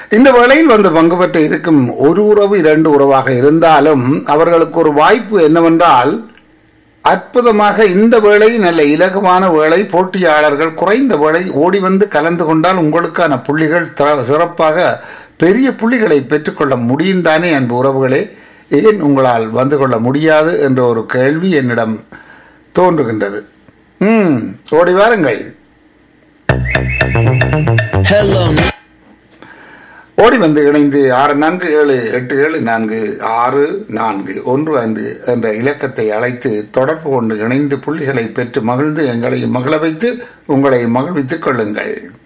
இந்த வேளையில் வந்து பங்கு பெற்று இருக்கும் ஒரு உறவு இரண்டு உறவாக இருந்தாலும் அவர்களுக்கு ஒரு வாய்ப்பு என்னவென்றால் அற்புதமாக இந்த வேளை நல்ல இலகுவான வேளை போட்டியாளர்கள் குறைந்த வேளை ஓடி வந்து கலந்து கொண்டால் உங்களுக்கான புள்ளிகள் த- சிறப்பாக பெரிய புள்ளிகளை பெற்றுக்கொள்ள முடியும் தானே அன்பு உறவுகளே ஏன் உங்களால் வந்து கொள்ள முடியாது என்ற ஒரு கேள்வி என்னிடம் தோன்றுகின்றது ம் ஓடி வாருங்கள் Hello, ஓடி வந்து இணைந்து ஆறு நான்கு ஏழு எட்டு ஏழு நான்கு ஆறு நான்கு ஒன்று ஐந்து என்ற இலக்கத்தை அழைத்து தொடர்பு கொண்டு இணைந்து புள்ளிகளை பெற்று மகிழ்ந்து எங்களை மகிழ வைத்து உங்களை மகிழ்வித்துக் கொள்ளுங்கள்